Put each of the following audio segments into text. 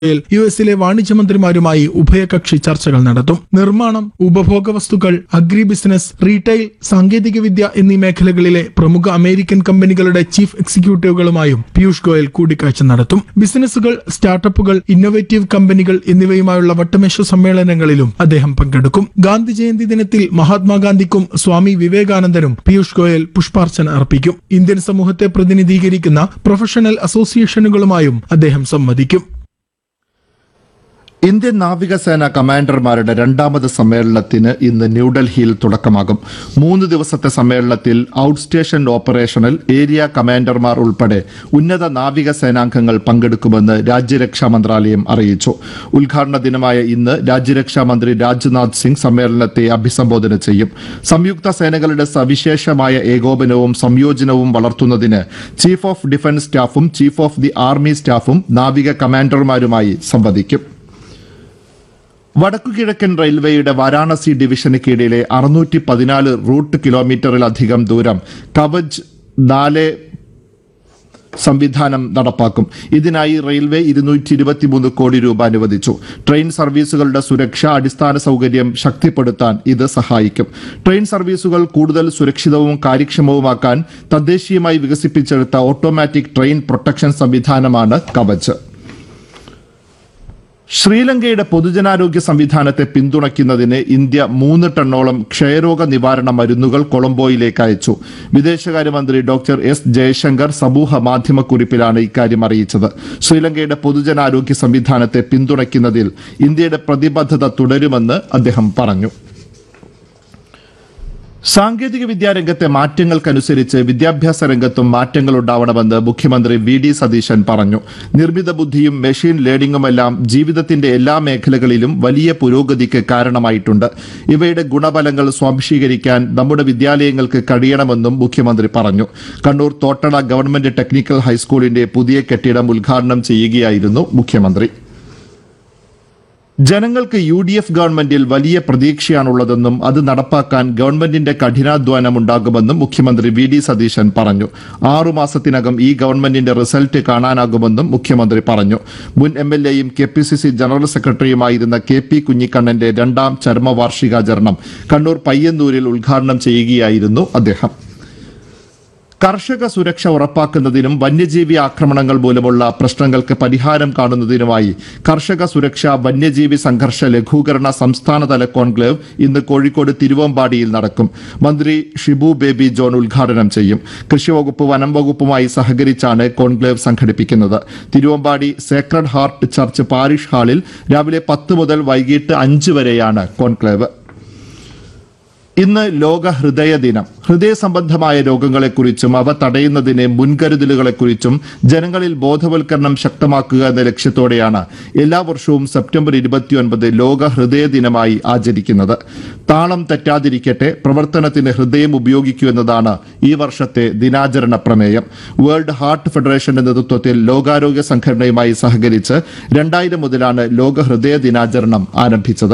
Goyal U എസിലെ വാണിജ്യമന്ത്രിമാരുമായി ഉഭയകക്ഷി ചർച്ചകൾ നടത്തും നിർമ്മാണം ഉപഭോഗ വസ്തുക്കൾ അഗ്രി ബിസിനസ് റീറ്റെയിൽ സാങ്കേതികവിദ്യ എന്നീ മേഖലകളിലെ പ്രമുഖ അമേരിക്കൻ കമ്പനികളുടെ ചീഫ് എക്സിക്യൂട്ടീവുകളുമായും പീയൂഷ് ഗോയൽ കൂടിക്കാഴ്ച നടത്തും ബിസിനസ്സുകൾ സ്റ്റാർട്ടപ്പുകൾ ഇന്നൊവേറ്റീവ് കമ്പനികൾ എന്നിവയുമായുള്ള വട്ടമേശ സമ്മേളനങ്ങളിലും അദ്ദേഹം പങ്കെടുക്കും ഗാന്ധി ജയന്തി ദിനത്തിൽ മഹാത്മാഗാന്ധിക്കും സ്വാമി വിവേകാനന്ദനും പീയൂഷ് ഗോയൽ പുഷ്പാർച്ചന അർപ്പിക്കും ഇന്ത്യൻ സമൂഹത്തെ പ്രതിനിധീകരിക്കുന്ന പ്രൊഫഷണൽ അസോസിയേഷനുകളുമായും അദ്ദേഹം സംവദിക്കും ഇന്ത്യൻ നാവികസേന കമാൻഡർമാരുടെ രണ്ടാമത് സമ്മേളനത്തിന് ഇന്ന് ന്യൂഡൽഹിയിൽ തുടക്കമാകും മൂന്ന് ദിവസത്തെ സമ്മേളനത്തിൽ ഔട്ട് സ്റ്റേഷൻ ഓപ്പറേഷണൽ ഏരിയ കമാൻഡർമാർ ഉൾപ്പെടെ ഉന്നത നാവികസേനാംഗങ്ങൾ പങ്കെടുക്കുമെന്ന് രാജ്യരക്ഷാ മന്ത്രാലയം അറിയിച്ചു ഉദ്ഘാടന ദിനമായ ഇന്ന് രാജ്യരക്ഷാ മന്ത്രി രാജ്നാഥ് സിംഗ് സമ്മേളനത്തെ അഭിസംബോധന ചെയ്യും സംയുക്ത സേനകളുടെ സവിശേഷമായ ഏകോപനവും സംയോജനവും വളർത്തുന്നതിന് ചീഫ് ഓഫ് ഡിഫൻസ് സ്റ്റാഫും ചീഫ് ഓഫ് ദി ആർമി സ്റ്റാഫും നാവിക കമാൻഡർമാരുമായി സംവദിക്കും വടക്കുകിഴക്കൻ റെയിൽവേയുടെ വാരാണസി ഡിവിഷന് കീഴിലെ അറുന്നൂറ്റി പതിനാല് റൂട്ട് കിലോമീറ്ററിലധികം ദൂരം കവച് നാല് സംവിധാനം നടപ്പാക്കും ഇതിനായി റെയിൽവേ ഇരുന്നൂറ്റി ഇരുപത്തിമൂന്ന് കോടി രൂപ അനുവദിച്ചു ട്രെയിൻ സർവീസുകളുടെ സുരക്ഷ അടിസ്ഥാന സൗകര്യം ശക്തിപ്പെടുത്താൻ ഇത് സഹായിക്കും ട്രെയിൻ സർവീസുകൾ കൂടുതൽ സുരക്ഷിതവും കാര്യക്ഷമവുമാക്കാൻ തദ്ദേശീയമായി വികസിപ്പിച്ചെടുത്ത ഓട്ടോമാറ്റിക് ട്രെയിൻ പ്രൊട്ടക്ഷൻ സംവിധാനമാണ് കവച് ശ്രീലങ്കയുടെ പൊതുജനാരോഗ്യ സംവിധാനത്തെ പിന്തുണയ്ക്കുന്നതിന് ഇന്ത്യ മൂന്ന് ടണ്ണോളം ക്ഷയരോഗ നിവാരണ മരുന്നുകൾ കൊളംബോയിലേക്ക് അയച്ചു വിദേശകാര്യമന്ത്രി ഡോക്ടർ എസ് ജയശങ്കർ സമൂഹ മാധ്യമക്കുറിപ്പിലാണ് ഇക്കാര്യം അറിയിച്ചത് ശ്രീലങ്കയുടെ പൊതുജനാരോഗ്യ സംവിധാനത്തെ പിന്തുണയ്ക്കുന്നതിൽ ഇന്ത്യയുടെ പ്രതിബദ്ധത തുടരുമെന്ന് അദ്ദേഹം പറഞ്ഞു സാങ്കേതിക വിദ്യാരംഗത്തെ മാറ്റങ്ങൾക്കനുസരിച്ച് വിദ്യാഭ്യാസ രംഗത്തും മാറ്റങ്ങൾ ഉണ്ടാവണമെന്ന് മുഖ്യമന്ത്രി വി ഡി സതീശൻ പറഞ്ഞു നിർമ്മിത ബുദ്ധിയും മെഷീൻ ലേണിംഗുമെല്ലാം ജീവിതത്തിന്റെ എല്ലാ മേഖലകളിലും വലിയ പുരോഗതിക്ക് കാരണമായിട്ടുണ്ട് ഇവയുടെ ഗുണഫലങ്ങൾ സ്വാംശീകരിക്കാൻ നമ്മുടെ വിദ്യാലയങ്ങൾക്ക് കഴിയണമെന്നും മുഖ്യമന്ത്രി പറഞ്ഞു കണ്ണൂർ തോട്ടട ഗവൺമെന്റ് ടെക്നിക്കൽ ഹൈസ്കൂളിന്റെ പുതിയ കെട്ടിടം ഉദ്ഘാടനം ചെയ്യുകയായിരുന്നു മുഖ്യമന്ത്രി ജനങ്ങൾക്ക് യു ഡി എഫ് ഗവൺമെന്റിൽ വലിയ പ്രതീക്ഷയാണുള്ളതെന്നും അത് നടപ്പാക്കാൻ ഗവൺമെന്റിന്റെ കഠിനാധ്വാനം ഉണ്ടാകുമെന്നും മുഖ്യമന്ത്രി വി ഡി സതീശൻ പറഞ്ഞു ആറുമാസത്തിനകം ഈ ഗവൺമെന്റിന്റെ റിസൾട്ട് കാണാനാകുമെന്നും മുഖ്യമന്ത്രി പറഞ്ഞു മുൻ എം എൽ എയും K P C C general സെക്രട്ടറിയുമായിരുന്ന കെ പി കുഞ്ഞിക്കണ്ണന്റെ രണ്ടാം ചരമവാർഷികാചരണം കണ്ണൂർ പയ്യന്നൂരിൽ ഉദ്ഘാടനം ചെയ്യുകയായിരുന്നു അദ്ദേഹം കർഷക സുരക്ഷ ഉറപ്പാക്കുന്നതിനും വന്യജീവി ആക്രമണങ്ങൾ മൂലമുള്ള പ്രശ്നങ്ങൾക്ക് പരിഹാരം കാണുന്നതിനുമായി കർഷക സുരക്ഷ വന്യജീവി സംഘർഷ ലഘൂകരണ സംസ്ഥാനതല കോൺക്ലേവ് ഇന്ന് കോഴിക്കോട് തിരുവമ്പാടിയിൽ നടക്കും മന്ത്രി ഷിബു ബേബി ജോൺ ഉദ്ഘാടനം ചെയ്യും കൃഷിവകുപ്പ് വനം വകുപ്പുമായി സഹകരിച്ചാണ് കോൺക്ലേവ് സംഘടിപ്പിക്കുന്നത് Thiruvambady sacred heart church parish ഹാളിൽ രാവിലെ പത്ത് മുതൽ വൈകിട്ട് അഞ്ച് വരെയാണ് കോൺക്ലേവ് ഇന്ന് ലോക ഹൃദയ ദിനം ഹൃദയ സംബന്ധമായ രോഗങ്ങളെക്കുറിച്ചും അവ തടയുന്നതിന് മുൻകരുതലുകളെക്കുറിച്ചും ജനങ്ങളിൽ ബോധവൽക്കരണം ശക്തമാക്കുക എന്ന ലക്ഷ്യത്തോടെയാണ് എല്ലാ വർഷവും സെപ്റ്റംബർ ഇരുപത്തിയൊൻപത് ലോക ഹൃദയ ദിനമായി ആചരിക്കുന്നത് താളം തെറ്റാതിരിക്കട്ടെ പ്രവർത്തനത്തിന് ഹൃദയം ഉപയോഗിക്കൂ എന്നതാണ് ഈ വർഷത്തെ ദിനാചരണ പ്രമേയം വേൾഡ് ഹാർട്ട് ഫെഡറേഷന്റെ നേതൃത്വത്തിൽ ലോകാരോഗ്യ സംഘടനയുമായി സഹകരിച്ച് രണ്ടായിരം മുതലാണ് ലോക ഹൃദയ ദിനാചരണം ആരംഭിച്ചത്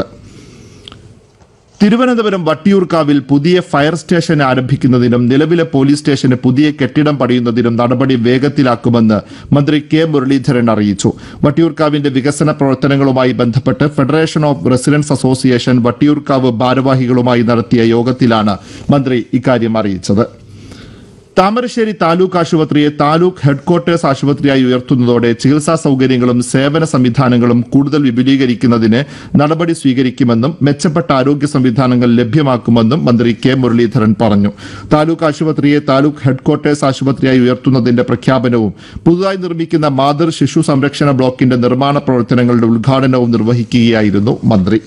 തിരുവനന്തപുരം വട്ടിയൂർക്കാവിൽ പുതിയ ഫയർ സ്റ്റേഷൻ ആരംഭിക്കുന്നതിനും നിലവിലെ പോലീസ് സ്റ്റേഷന് പുതിയ കെട്ടിടം പണിയുന്നതിനും നടപടി വേഗത്തിലാക്കുമെന്ന് മന്ത്രി കെ മുരളീധരൻ അറിയിച്ചു വട്ടിയൂർക്കാവിന്റെ വികസന പ്രവർത്തനങ്ങളുമായി ബന്ധപ്പെട്ട് federation of residence association Vattiyoorkavu ഭാരവാഹികളുമായി നടത്തിയ യോഗത്തിലാണ് മന്ത്രി ഇക്കാര്യം അറിയിച്ചത് താമരശ്ശേരി താലൂക്ക് ആശുപത്രിയെ താലൂക്ക് ഹെഡ്ക്വാർട്ടേഴ്സ് ആശുപത്രിയായി ഉയർത്തുന്നതോടെ ചികിത്സാ സൗകര്യങ്ങളും സേവന സംവിധാനങ്ങളും കൂടുതൽ വിപുലീകരിക്കുന്നതിന് നടപടി സ്വീകരിക്കുമെന്നും മെച്ചപ്പെട്ട ആരോഗ്യ സംവിധാനങ്ങൾ ലഭ്യമാക്കുമെന്നും മന്ത്രി കെ മുരളീധരൻ പറഞ്ഞു താലൂക്ക് ആശുപത്രിയെ താലൂക്ക് ഹെഡ്ക്വാർട്ടേഴ്സ് ആശുപത്രിയായി ഉയർത്തുന്നതിന്റെ പ്രഖ്യാപനവും പുതുതായി നിർമ്മിക്കുന്ന മാതൃ ശിശു സംരക്ഷണ ബ്ലോക്കിന്റെ നിർമ്മാണ പ്രവർത്തനങ്ങളുടെ ഉദ്ഘാടനവും നിർവഹിക്കുകയായിരുന്നു മന്ത്രി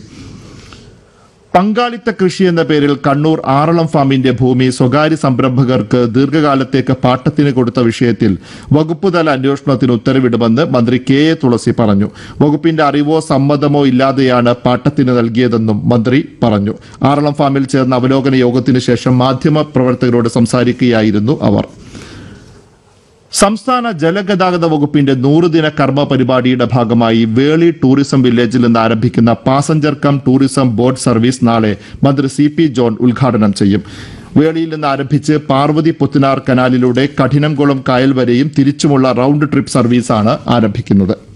പങ്കാളിത്ത കൃഷി എന്ന പേരിൽ കണ്ണൂർ ആറളം ഫാമിന്റെ ഭൂമി സ്വകാര്യ സംരംഭകർക്ക് ദീർഘകാലത്തേക്ക് പാട്ടത്തിന് കൊടുത്ത വിഷയത്തിൽ വകുപ്പുതല അന്വേഷണത്തിന് ഉത്തരവിടുമെന്ന് മന്ത്രി കെ എ തുളസി പറഞ്ഞു വകുപ്പിന്റെ അറിവോ സമ്മതമോ ഇല്ലാതെയാണ് പാട്ടത്തിന് നൽകിയതെന്നും മന്ത്രി പറഞ്ഞു ആറളം ഫാമിൽ ചേർന്ന അവലോകന യോഗത്തിന് ശേഷം മാധ്യമ പ്രവർത്തകരോട് സംസാരിക്കുകയായിരുന്നു അവർ സംസ്ഥാന ജലഗതാഗത വകുപ്പിന്റെ നൂറുദിന കർമ്മ പരിപാടിയുടെ ഭാഗമായി വേളി ടൂറിസം വില്ലേജിൽ നിന്ന് ആരംഭിക്കുന്ന passenger cum tourism boat service നാളെ മന്ത്രി സി പി ജോൺ ഉദ്ഘാടനം ചെയ്യും വേളിയിൽ നിന്ന് ആരംഭിച്ച് പാർവതി പുത്തനാർ കനാലിലൂടെ കഠിനംകുളം കായൽ വരെയും തിരിച്ചുമുള്ള റൌണ്ട് ട്രിപ്പ് സർവീസാണ് ആരംഭിക്കുന്നത്